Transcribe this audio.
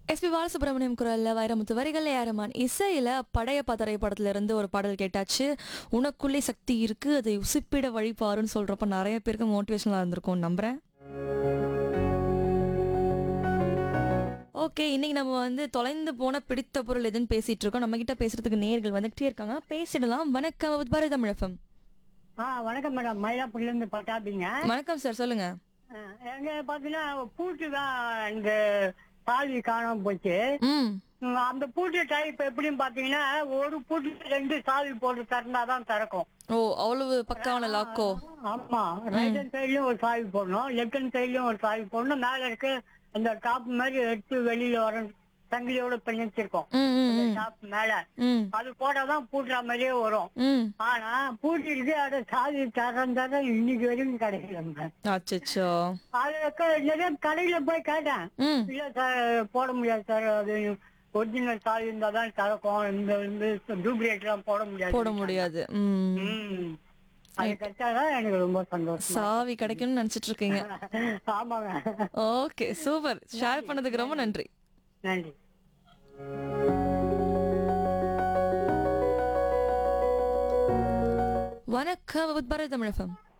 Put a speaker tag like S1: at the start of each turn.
S1: SP Balasubramaniam குரல்ல வைரமுத்து வரிகள் ஏரமான் இசையில படையப்பா திரைப்படத்துல இருந்து ஒரு பாடல் கேட்டாச்சு உனக்குள்ளே சக்தி இருக்கு அதை உசுப்பிட வழிபாருன்னு சொல்றப்ப நிறைய பேருக்கு மோட்டிவேஷனலா இருந்திருக்கும் நம்புறேன் ஓகே இன்னைக்கு நம்ம வந்து தொலைந்து போன பிடித்த பொருள் எதுன்னு பேசிட்டு இருக்கோம் நம்ம கிட்ட பேசுறதுக்கு நேர்கள் வந்துகிட்டே இருக்காங்க பேசிடலாம் வணக்கம் பாரதி தமிழகம்
S2: ஆ வணக்கம் மேடம் மயிலாப்பூர்ல இருந்து பட்டாபிங்க
S1: வணக்கம் சார் சொல்லுங்க
S2: ஆ, எங்க பாத்தீங்கன்னா பூட்டு தான் இந்த சாவி காணாம போச்சு
S1: ம்
S2: ம், அந்த பூட்டு டைப் எப்படின்னு பாத்தீங்கன்னா ஒரு பூட்டு ரெண்டு சாவி போட்டு திறந்தாதான் திறக்கும்
S1: ஓ அவ்வளவு பக்காவான லாக்கோ
S2: ஆமா ரைட் ஹேண்ட் சைட்லயும் ஒரு சாவி போடணும் லெஃப்ட் ஹேண்ட் சைட்லயும் ஒரு சாவி போடணும் மேல இருக்க அந்த டாப் மாதிரி எடுத்து வெளியில வர சங்கிலியோட பிணைச்சிருக்கோம்
S1: ம் ம் ம்,
S2: டாப் மேல
S1: ம்
S2: அது போட்டாதான் பூட்டுற மாதிரியே வரும்
S1: ம்
S2: ஆனா பூட்டிருக்கு அதை சாவி திறந்தாத இன்னைக்கு வரைக்கும் கிடைக்கல
S1: அச்சச்சோ
S2: அதுக்கு நிறைய கடையில போய் கேட்டேன்
S1: ம்
S2: இல்ல சார் போட முடியாது சார் அது ஒரிஜினல் சாவி இருந்தா தான் திறக்கும் இந்த இந்த டூப்ளிகேட் எல்லாம் போட முடியாது
S1: போட முடியாது ம்
S2: ம். அது கிடைச்சாதான் எனக்கு ரொம்ப சந்தோஷம்
S1: சாவி கிடைக்கும்னு நினைச்சிட்டு இருக்கீங்க
S2: ஆமாங்க
S1: ஓகே சூப்பர் ஷேர் பண்ணதுக்கு ரொம்ப நன்றி
S2: நன்றி
S1: வணக்கம் பாரதி தமிழகம்